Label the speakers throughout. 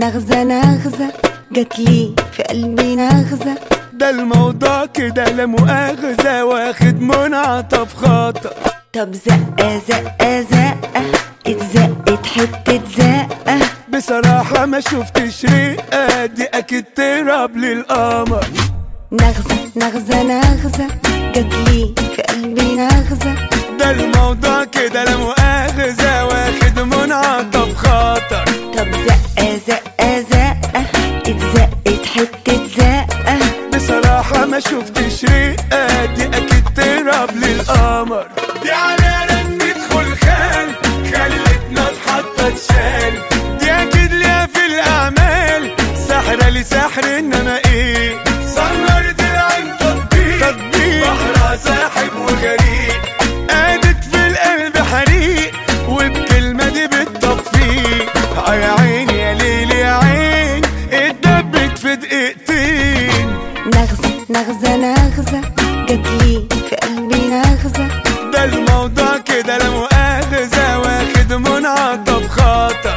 Speaker 1: نغزة نغزة جات لي في قلبي نغزة
Speaker 2: ده الموضوع كده لا مؤاخذة واخد منعطف خطأ
Speaker 1: طب زقة زقة زقة اتزقت حتة زقة
Speaker 2: بصراحة ما شفتش رقة دي أكيد تراب للقمر
Speaker 1: نغزة نغزة نغزة جات لي في قلبي نغزة
Speaker 2: ده الموضوع كده لا مؤاخذة واخد منعطف خطر
Speaker 1: طب زقة زقة زقة اتزقت حتة زقة
Speaker 2: بصراحة ما شفتش رقة دي أكيد تراب للقمر دي علينا ندخل خان خلتنا اتحطت شال دي أكيد ليها في الأعمال سحرة لسحر إنما إيه سمرت العين تطبيق تطبيق بحرها ساحب وغريق قادت في القلب حريق وبكلمة دي بالتطفيق آه يا عيني يا ليل يا عين اتدبت في دقيقتين
Speaker 1: نغزة نغزة نغزة جات لي في قلبي نغزة
Speaker 2: ده الموضوع كده لا مؤاخذة واخد منعطف خطر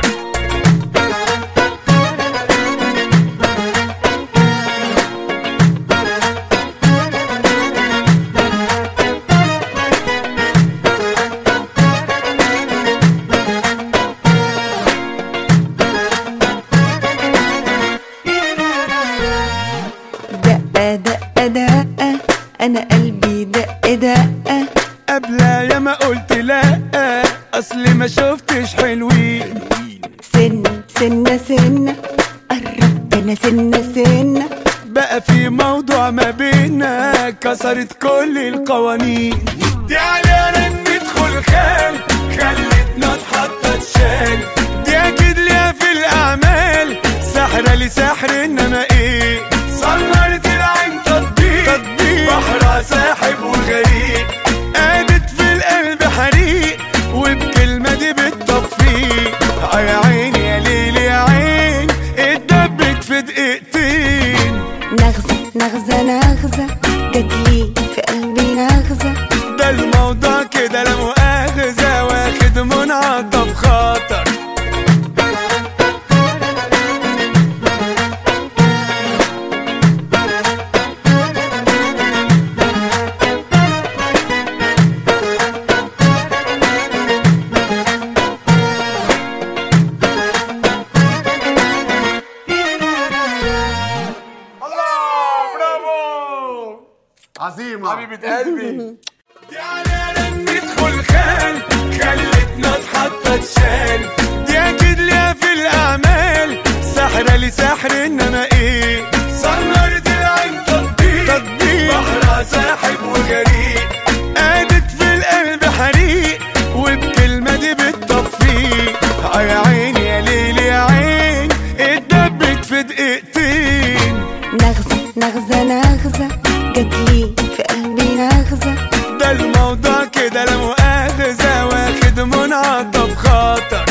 Speaker 1: دقة دقة دقة أنا قلبي دق دقة
Speaker 2: قبل يا ما قلت لا اصلي ما شفتش حلوين
Speaker 1: سن سنة سنة قربت أنا سنة سنة
Speaker 2: بقى في موضوع ما بينا كسرت كل القوانين دي علينا ندخل خان خلتنا اتحطت شال دي اكيد ليها في الاعمال سحرة لسحر انما ايه صنرت العين تطبيق تطبيق بحرها ساحب وغريق قادت في القلب حريق وبكلمة دي بالتطفيق آه يا عيني يا ليل يا عين اتدبت في دقيقتين
Speaker 1: نغزة نغزة نغزة جات لي في قلبي نغزة
Speaker 2: ده الموضوع كده لا مؤاخذة واخد منعطف خطر
Speaker 3: عظيمة
Speaker 2: حبيبة قلبي دي علينا ندخل خان خلتنا اتحطت شال دي اكيد ليها في الاعمال سحرة لسحر انما ايه صنرت العين تطبيق تطبيق بحرها ساحب وغريق قادت في القلب حريق وبكلمة دي بالتطفيق آه يا عيني يا ليل يا عين اتدبت في دقيقتين
Speaker 1: نغزة نغزة نغزة جات لي في قلبي نغزة
Speaker 2: ده الموضوع كده لا مؤاخذة واخد منعطف خطر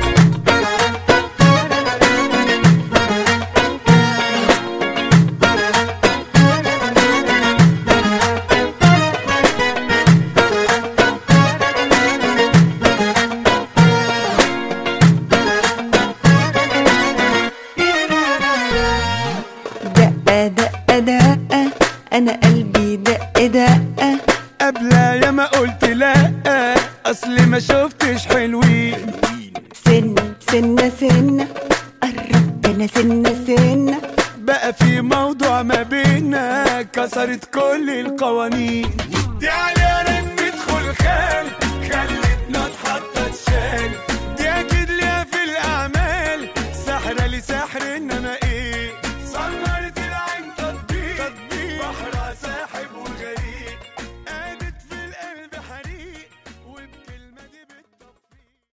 Speaker 1: دقة دقة دقة أنا قلبي دق دقة
Speaker 2: قبل يا ما قلت لا اصلي ما شفتش حلوين
Speaker 1: سن سنة سنة قربت أنا سنة سنة
Speaker 2: بقى في موضوع ما بينا كسرت كل القوانين دي علينا ندخل خان خلتنا اتحطت شال دي اكيد ليها في الاعمال سحرة لسحر انما